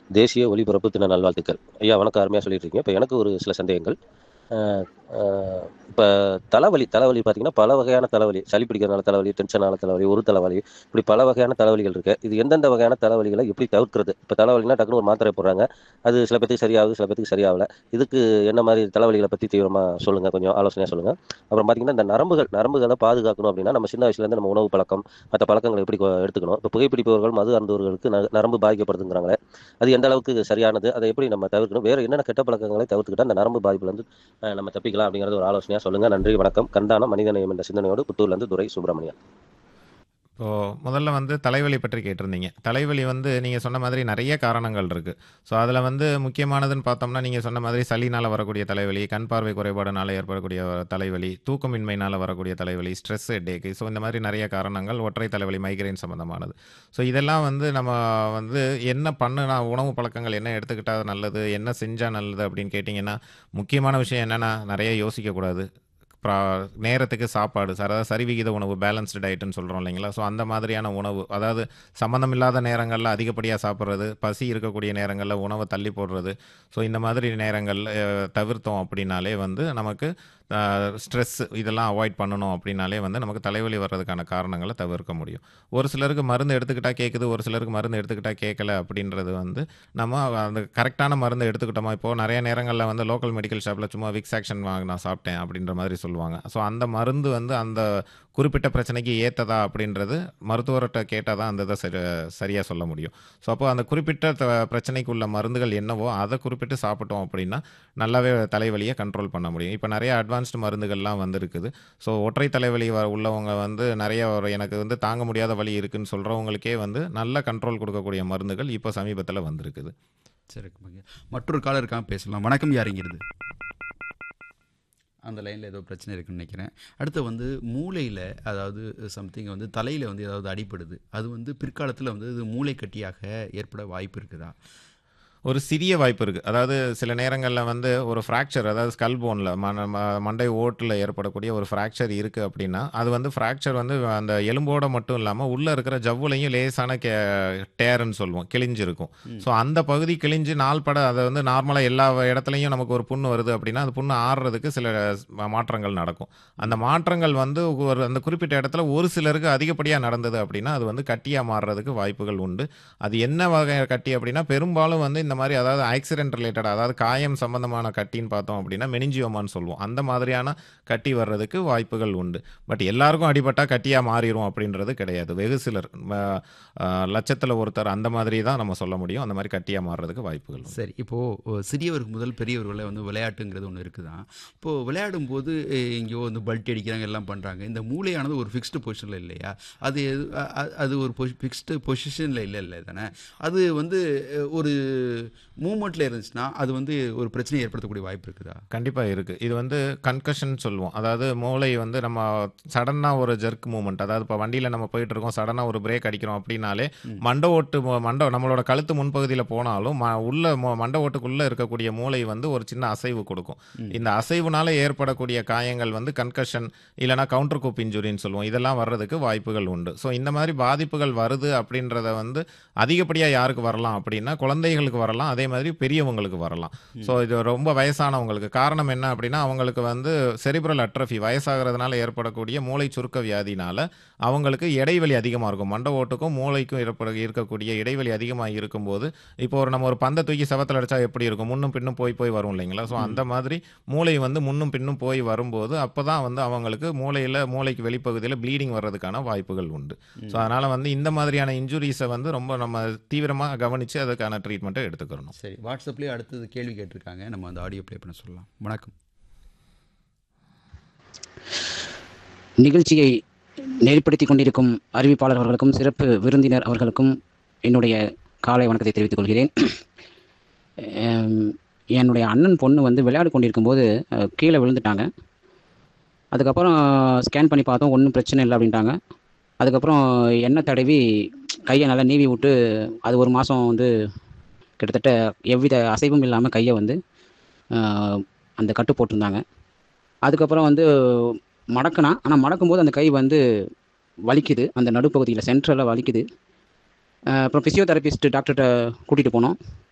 தேசிய ஒலிபரப்பு தின நல்வாழ்த்துக்கள் ஐயா வணக்கம் அருமையாக சொல்லிட்டு இருக்கீங்க இப்போ எனக்கு ஒரு சில சந்தேகங்கள் இப்போ தலைவலி தலைவலி பார்த்தீங்கன்னா பல வகையான தலைவலி சளி பிடிக்கிறதுனால தலைவலி டென்ஷனால தலைவலி ஒரு தலைவலி இப்படி பல வகையான தலைவலிகள் இருக்கு இது எந்தெந்த வகையான தலைவலிகளை எப்படி தவிர்க்கிறது இப்போ தலைவலினா டக்குனு ஒரு மாத்திரை போடுறாங்க அது சில பேத்துக்கு சரியாகுது சில பேத்துக்கு சரியாகல இதுக்கு என்ன மாதிரி தலைவலிகளை பற்றி தீவிரமாக சொல்லுங்க கொஞ்சம் ஆலோசனையாக சொல்லுங்க அப்புறம் பார்த்தீங்கன்னா இந்த நரம்புகள் நரம்புகளை பாதுகாக்கணும் அப்படின்னா நம்ம சின்ன வயசுலேருந்து நம்ம உணவு பழக்கம் மற்ற பழக்கங்களை எப்படி கொ- எடுத்துக்கணும் இப்போ புகைப்பிடிப்பவர்கள் மது அருந்தவர்களுக்கு ந- நரம்பு பாதிக்கப்படுதுங்கிறாங்களே அது எந்த அளவுக்கு சரியானது அதை எப்படி நம்ம தவிர்க்கணும் வேற என்னென்ன கெட்ட பழக்கங்களை தவிர்த்துக்கிட்டா அந்த நரம்பு பாதிப்புல இருந்து அஹ், நம்ம தப்பிக்கலாம் அப்படிங்கிறது ஒரு ஆலோசனையா சொல்லுங்க நன்றி வணக்கம் கந்தானம் மனிதநேயம் என்ற சிந்தனையோடு புத்தூர்ல இருந்து துரை சுப்பிரமணியன் இப்போ முதல்ல வந்து தலைவலி பற்றி கேட்டிருந்தீங்க தலைவலி வந்து நீங்கள் சொன்ன மாதிரி நிறைய காரணங்கள் இருக்குது ஸோ அதில் வந்து முக்கியமானதுன்னு பார்த்தோம்னா நீங்கள் சொன்ன மாதிரி சளினால் வரக்கூடிய தலைவலி கண் பார்வை குறைபாடுனால ஏற்படக்கூடிய தலைவலி தூக்கமின்மையினால் வரக்கூடிய தலைவலி ஸ்ட்ரெஸ் ஹெட்டேக்கு ஸோ இந்த மாதிரி நிறைய காரணங்கள் ஒற்றை தலைவலி மைக்ரைன் சம்மந்தமானது ஸோ இதெல்லாம் வந்து நம்ம வந்து என்ன பண்ணுனா உணவு பழக்கங்கள் என்ன எடுத்துக்கிட்டால் நல்லது என்ன செஞ்சால் நல்லது அப்படின்னு கேட்டிங்கன்னா முக்கியமான விஷயம் என்னென்னா நிறைய யோசிக்கக்கூடாது ப்ரா நேரத்துக்கு சாப்பாடு சார் அதாவது சரிவிகித உணவு பேலன்ஸ்டு டயட்டுன்னு சொல்கிறோம் இல்லைங்களா ஸோ அந்த மாதிரியான உணவு அதாவது சம்மந்தமில்லாத நேரங்களில் அதிகப்படியாக சாப்பிட்றது பசி இருக்கக்கூடிய நேரங்களில் உணவை தள்ளி போடுறது ஸோ இந்த மாதிரி நேரங்களில் தவிர்த்தோம் அப்படின்னாலே வந்து நமக்கு ஸ்ட்ரெஸ் இதெல்லாம் அவாய்ட் பண்ணணும் அப்படின்னாலே வந்து நமக்கு தலைவலி வர்றதுக்கான காரணங்களை தவிர்க்க முடியும் ஒரு சிலருக்கு மருந்து எடுத்துக்கிட்டால் கேட்குது ஒரு சிலருக்கு மருந்து எடுத்துக்கிட்டால் கேட்கல அப்படின்றது வந்து நம்ம அந்த கரெக்டான மருந்து எடுத்துக்கிட்டோமா இப்போது நிறைய நேரங்களில் வந்து லோக்கல் மெடிக்கல் ஷாப்பில் சும்மா விக்ஸ் ஆக்ஷன் வாங்க நான் சாப்பிட்டேன் அப்படின்ற மாதிரி சொல்லுவாங்க ஸோ அந்த மருந்து வந்து அந்த குறிப்பிட்ட பிரச்சனைக்கு ஏற்றதா அப்படின்றது மருத்துவர்கிட்ட கேட்டால் தான் அந்த இதை சரி சரியாக சொல்ல முடியும் ஸோ அப்போ அந்த குறிப்பிட்ட த- பிரச்சனைக்கு உள்ள மருந்துகள் என்னவோ அதை குறிப்பிட்டு சாப்பிட்டோம் அப்படின்னா நல்லாவே தலைவலியை கண்ட்ரோல் பண்ண முடியும் இப்போ நிறைய அட்வான்ஸ்டு மருந்துகள்லாம் வந்திருக்குது ஸோ ஒற்றை தலைவலி வ- உள்ளவங்க வந்து நிறைய ஒரு எனக்கு வந்து தாங்க முடியாத வலி இருக்குன்னு சொல்கிறவங்களுக்கே வந்து நல்ல கண்ட்ரோல் கொடுக்கக்கூடிய மருந்துகள் இப்போ சமீபத்தில் வந்திருக்குது சரி ஓகே. மற்றொரு காலர் இருக்காங்க பேசலாம் வணக்கம் யாருங்கிறது அந்த லைனில் ஏதோ பிரச்சனை இருக்குன்னு நினைக்கிறேன் அடுத்து வந்து மூளையில் அதாவது சம்திங் வந்து தலையில் வந்து ஏதாவது அடிபடுது அது வந்து பிற்காலத்தில் வந்து இது மூளை கட்டியாக ஏற்பட வாய்ப்பு இருக்குதா ஒரு சிறிய வாய்ப்பு இருக்குது அதாவது சில நேரங்களில் வந்து ஒரு ஃப்ராக்சர் அதாவது ஸ்கல் போனில் மண்டை ஓட்டில் ஏற்படக்கூடிய ஒரு ஃப்ராக்சர் இருக்குது அப்படின்னா அது வந்து ஃப்ராக்சர் வந்து அந்த எலும்போட மட்டும் இல்லாமல் உள்ளே இருக்கிற ஜவ்வுலையும் லேசான கே டேருன்னு சொல்லுவோம் கிழிஞ்சிருக்கும் ஸோ அந்த பகுதி கிழிஞ்சு நாள் பட அதை வந்து நார்மலாக எல்லா இடத்துலையும் நமக்கு ஒரு புண்ணு வருது அப்படின்னா அந்த புண்ணு ஆறுறதுக்கு சில ம- மாற்றங்கள் நடக்கும் அந்த மாற்றங்கள் வந்து ஒரு அந்த குறிப்பிட்ட இடத்துல ஒரு சிலருக்கு அதிகப்படியாக நடந்தது அப்படின்னா அது வந்து கட்டியாக மாறுறதுக்கு வாய்ப்புகள் உண்டு அது என்ன வகை கட்டி அப்படின்னா பெரும்பாலும் வந்து இந்த மாதிரி அதாவது ஆக்சிடென்ட் ரிலேட்டட் அதாவது காயம் சம்பந்தமான கட்டின்னு பார்த்தோம் அப்படின்னா மெனிஞ்சியோமான்னு சொல்லுவோம் அந்த மாதிரியான கட்டி வர்றதுக்கு வாய்ப்புகள் உண்டு பட் எல்லாருக்கும் அடிபட்டா கட்டியாக மாறிடும் அப்படின்றது கிடையாது வெகு சிலர் லட்சத்தில் ஒருத்தர் அந்த மாதிரி தான் நம்ம சொல்ல முடியும் அந்த மாதிரி கட்டியாக மாறுறதுக்கு வாய்ப்புகள் உண்டு சரி இப்போது சிறியவருக்கு முதல் பெரியவர்களை வந்து விளையாட்டுங்கிறது ஒன்று இருக்குதான் இப்போது விளையாடும் போது அஹ், எங்கேயோ வந்து பல்ட்டி அடிக்கிறாங்க எல்லாம் பண்ணுறாங்க இந்த மூளையானது ஒரு ஃபிக்ஸ்டு பொசிஷனில் இல்லையா அது எது- அ- அ- அது ஒரு ஃபிக்ஸ்டு பொசிஷனில் இல்லை இல்லை தானே அது வந்து அஹ், ஒரு மூமெண்ட்டில் இருந்துச்சுன்னா அது வந்து ஒரு பிரச்சனை ஏற்படுத்தக்கூடிய வாய்ப்பு இருக்குதா கண்டிப்பாக இருக்குது இது வந்து கன்கஷன் சொல்லுவோம் அதாவது மூளை வந்து நம்ம சடனாக ஒரு ஜெர்க் மூமெண்ட் அதாவது இப்போ வண்டியில் நம்ம போயிட்டு இருக்கோம் சடனாக ஒரு பிரேக் அடிக்கிறோம் அப்படின்னாலே மண்டை ஓட்டு மு- மண்டை நம்மளோட கழுத்து முன்பகுதியில் போனாலும் ம உள்ள மு- மண்டை ஓட்டுக்குள்ளே இருக்கக்கூடிய மூளை வந்து ஒரு சின்ன அசைவு கொடுக்கும் இந்த அசைவுனால ஏற்படக்கூடிய காயங்கள் வந்து கன்கஷன் இல்லைனா கவுண்டர் கூப் இன்ஜுரின்னு சொல்லுவோம் இதெல்லாம் வர்றதுக்கு வாய்ப்புகள் உண்டு ஸோ இந்த மாதிரி பாதிப்புகள் வருது அப்படின்றத வந்து அதிகப்படியாக யாருக்கு வரலாம் அப்படின்னா குழந்தைகளுக்கு வரலாம் அதே மாதிரி பெரியவங்களுக்கு வரலாம் ஸோ இது ரொம்ப வயசானவங்களுக்கு காரணம் என்ன அப்படின்னா அவங்களுக்கு வந்து செரிப்ரல் அட்ரஃபி வயசாகிறதுனால ஏற்படக்கூடிய மூளை சுருக்க வியாதினால அவங்களுக்கு இடைவெளி அதிகமாக இருக்கும் மண்டை ஓட்டுக்கும் மூளைக்கும் ஏற்பட இருக்கக்கூடிய இடைவெளி அதிகமாக இருக்கும்போது இப்போ ஒரு நம்ம ஒரு பந்தை தூக்கி செவத்தில் அடிச்சா எப்படி இருக்கும் முன்னும் பின்னும் போய் போய் வரும் இல்லைங்களா ஸோ அந்த மாதிரி மூளை வந்து முன்னும் பின்னும் போய் வரும்போது அப்போ தான் வந்து அவங்களுக்கு மூளையில் மூளைக்கு வெளிப்பகுதியில் ப்ளீடிங் வர்றதுக்கான வாய்ப்புகள் உண்டு ஸோ அதனால் வந்து இந்த மாதிரியான இன்ஜுரிஸை வந்து ரொம்ப நம்ம தீவிரமாக கவனித்து அதுக்கான ட்ரீட்மெண்ட்டை எடுத்துக்கிறணும் சரி வாட்ஸ்அப்லேயே அடுத்தது கேள்வி கேட்டிருக்காங்க நம்ம அந்த ஆடியோ ப்ளே பண்ண சொல்லலாம் வணக்கம் நிகழ்ச்சியை நெறிப்படுத்திக் கொண்டிருக்கும் அறிவிப்பாளர் அவர்களுக்கும் சிறப்பு விருந்தினர் அவர்களுக்கும் என்னுடைய காலை வணக்கத்தை தெரிவித்துக் கொள்கிறேன் எம், என்னுடைய அண்ணன் பொண்ணு வந்து விளையாடி கொண்டிருக்கும்போது அஹ், கீழே விழுந்துட்டாங்க அதுக்கப்புறம் ஸ்கேன் பண்ணி பார்த்தோம் ஒன்றும் பிரச்சனை இல்லை அப்படின்ட்டாங்க அதுக்கப்புறம் எண்ணெய் தடவி கையை நல்லா நீவி விட்டு அது ஒரு மாதம் வந்து கிட்டத்தட்ட எவ்வித அசைவும் இல்லாமல் கையை வந்து அஹ், அந்த கட்டு போட்டிருந்தாங்க அதுக்கப்புறம் வந்து மடக்கினா ஆனால் மடக்கும்போது அந்த கை வந்து வலிக்குது அந்த நடுப்பகுதியில் சென்ட்ரலில் வலிக்குது அஹ் அப்புறம் ஃபிசியோதெரபிஸ்ட் டாக்டர்கிட்ட கூட்டிகிட்டு போனோம்